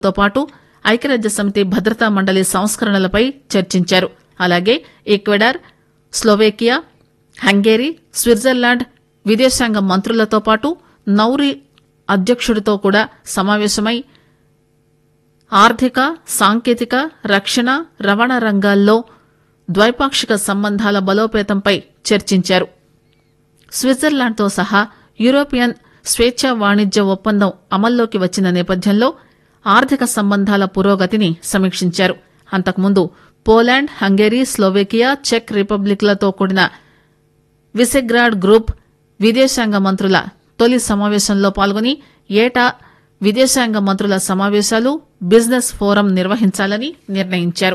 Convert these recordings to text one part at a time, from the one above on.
తో పాటు ఐక్యరాజ్య సమితి భద్రతా మండలి సంస్కరణలపై చర్చించారు అలాగే ఈక్వెడార్ స్లోవేకియా హంగేరీ స్విట్జర్లాండ్ విదేశాంగ మంత్రులతో పాటు నౌరీ అధ్యక్షుడితో కూడా సమావేశమై ఆర్థిక సాంకేతిక రక్షణ రవాణా రంగాల్లో ద్వైపాక్షిక సంబంధాల బలోపేతంపై చర్చించారు స్విట్జర్లాండ్తో సహా యూరోపియన్ స్వేచ్ఛా వాణిజ్య ఒప్పందం అమల్లోకి వచ్చిన నేపథ్యంలో ఆర్థిక సంబంధాల పురోగతిని సమీక్షించారు అంతకుముందు పోలాండ్ హంగేరీ స్లోవేకియా చెక్ రిపబ్లిక్లతో కూడిన విసెగ్రాడ్ గ్రూప్ విదేశాంగ మంత్రుల తొలి సమావేశంలో పాల్గొని ఏటా విదేశాంగ మంత్రుల సమావేశాలు బిజినెస్ ఫోరం నిర్వహించాలని నిర్ణయించారు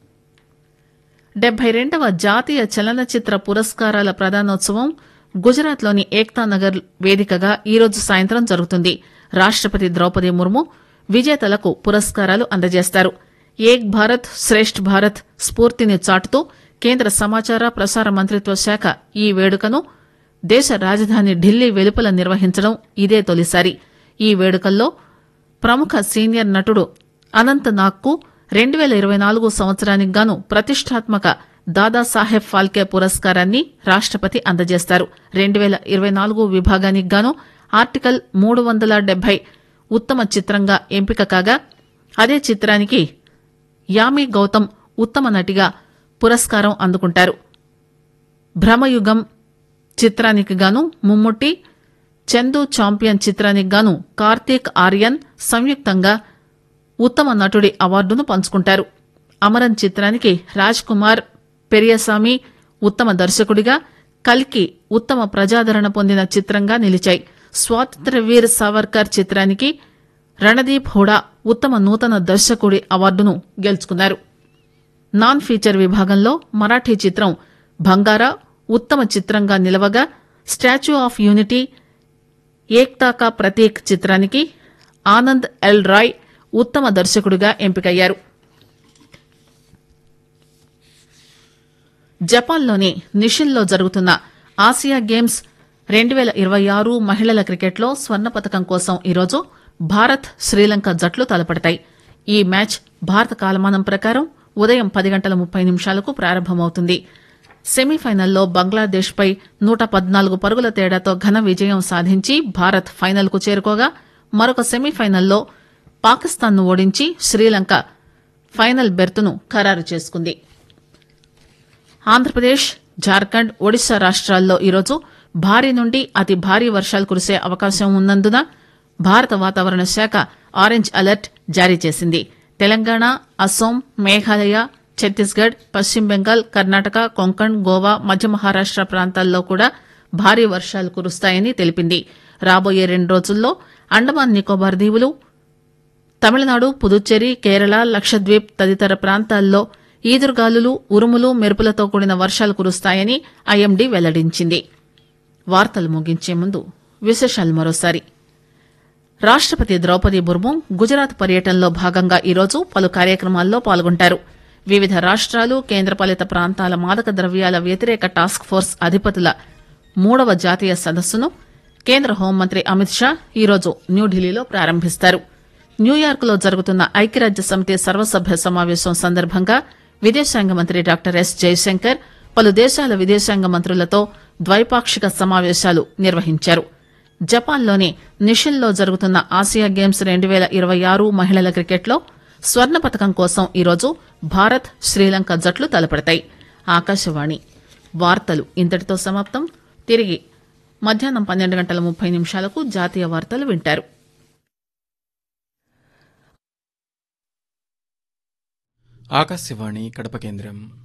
డెబ్బై రెండవ జాతీయ చలనచిత్ర పురస్కారాల ప్రదానోత్సవం గుజరాత్లోని ఏక్తా నగర్ వేదికగా ఈరోజు సాయంత్రం జరుగుతుంది రాష్టపతి ద్రౌపది ముర్ము విజేతలకు పురస్కారాలు అందజేస్తారు ఏక్ భారత్ శ్రేష్ఠ్ భారత్ స్ఫూర్తిని చాటుతూ కేంద్ర సమాచార ప్రసార మంత్రిత్వ శాఖ ఈ వేడుకను దేశ రాజధాని ఢిల్లీ వెలుపల నిర్వహించడం ఇదే తొలిసారి ఈ వేడుకల్లో ప్రముఖ సీనియర్ నటుడు అనంత్ నాగ్కు రెండు పేల ఇరవై నాలుగు సంవత్సరానికి గాను ప్రతిష్టాత్మక దాదాసాహెబ్ ఫాల్కే పురస్కారాన్ని రాష్టపతి అందజేస్తారు రెండు పేల ఇరవై నాలుగు విభాగానికి గాను ఆర్టికల్ మూడు వందల డెబ్బై ఉత్తమ చిత్రంగా ఎంపిక కాగా అదే చిత్రానికి యామి గౌతమ్ ఉత్తమ నటిగా పురస్కారం అందుకుంటారు భ్రమయుగం చిత్రానికి గాను ముమ్ముట్టి చందు చాంపియన్ చిత్రానికి గాను కార్తీక్ ఆర్యన్ సంయుక్తంగా ఉత్తమ నటుడి అవార్డును పంచుకుంటారు అమరన్ చిత్రానికి రాజ్ కుమార్ పెరియసామి ఉత్తమ దర్శకుడిగా కల్కి ఉత్తమ ప్రజాదరణ పొందిన చిత్రంగా నిలిచాయి స్వాతంత్ర్యవీర్ సావర్కర్ చిత్రానికి రణదీప్ హుడా ఉత్తమ నూతన దర్శకుడి అవార్డును గెలుచుకున్నారు నాన్ ఫీచర్ విభాగంలో మరాఠీ చిత్రం బంగారా ఉత్తమ చిత్రంగా నిలవగా statue of unity Ekta ka Prateek చిత్రానికి ఆనంద్ ఎల్ రాయ్ ఉత్తమ దర్శకుడిగా ఎంపికయ్యారు జపాన్లోని నిషిన్లో జరుగుతున్న ఆసియా గేమ్స్ రెండు పేల ఇరవై ఆరు మహిళల క్రికెట్లో స్వర్ణ పథకం కోసం ఈరోజు భారత్ శ్రీలంక జట్లు తలపడతాయి ఈ మ్యాచ్ భారత కాలమానం ప్రకారం ఉదయం పది గంటల ముప్పై నిమిషాలకు ప్రారంభమవుతుంది సెమీఫైనల్లో బంగ్లాదేశ్ పై నూట పద్నాలుగు పరుగుల తేడాతో ఘన విజయం సాధించి భారత్ ఫైనల్ కు చేరుకోగా మరొక సెమీఫైనల్లో పాకిస్తాన్ ను ఓడించి శ్రీలంక ఫైనల్ బెర్తును ఖరారు చేసుకుంది ఆంధ్రప్రదేశ్ జార్ఖండ్ ఒడిశా రాష్ట్రాల్లో ఈరోజు భారీ నుండి అతి భారీ వర్షాలు కురిసే అవకాశం ఉన్నందున భారత వాతావరణ శాఖ ఆరెంజ్ అలర్ట్ జారీ చేసింది తెలంగాణ అస్సోం మేఘాలయ ఛత్తీస్గఢ్ పశ్చిమ బెంగాల్ కర్ణాటక కొంకణ్ గోవా మధ్య మహారాష్ట ప్రాంతాల్లో కూడా భారీ వర్షాలు కురుస్తాయని తెలిపింది రాబోయే రెండు రోజుల్లో అండమాన్ నికోబార్ దీవులు తమిళనాడు పుదుచ్చేరి కేరళ లక్షద్వీప్ తదితర ప్రాంతాల్లో ఈదురుగాలులు ఉరుములు మెరుపులతో కూడిన వర్షాలు కురుస్తాయని ఐఎండీ వెల్లడించింది వార్తలు ముగించే ముందు విశేషాలు మరోసారి రాష్టపతి ద్రౌపది ముర్ము గుజరాత్ పర్యటనలో భాగంగా ఈరోజు పలు కార్యక్రమాల్లో పాల్గొంటారు వివిధ రాష్ట్రాలు కేంద్రపాలిత ప్రాంతాల మాదక ద్రవ్యాల వ్యతిరేక టాస్క్ ఫోర్స్ అధిపతుల మూడవ జాతీయ సదస్సును కేంద్ర హోంమంత్రి అమిత్ షా ఈరోజు న్యూఢిల్లీలో ప్రారంభిస్తారు న్యూయార్క్ లో జరుగుతున్న ఐక్యరాజ్య సమితి సర్వసభ్య సమావేశం సందర్భంగా విదేశాంగ మంత్రి డాక్టర్ ఎస్ జయశంకర్ పలు దేశాల విదేశాంగ మంత్రులతో ద్వైపాక్షిక సమావేశాలు నిర్వహించారు జపాన్లోని నిషిన్లో జరుగుతున్న ఆసియా గేమ్స్ రెండు పేల ఇరవై ఆరు మహిళల క్రికెట్లో స్వర్ణ పథకం కోసం ఈరోజు భారత్ శ్రీలంక జట్లు తలపడతాయి ఆకాశవాణి వార్తలు ఇంతటితో సమాప్తం తిరిగి మధ్యాహ్నం పన్నెండు గంటల ముప్పై నిమిషాలకు జాతీయ వార్తలు వింటారు ఆకాశవాణి కడప కేంద్రం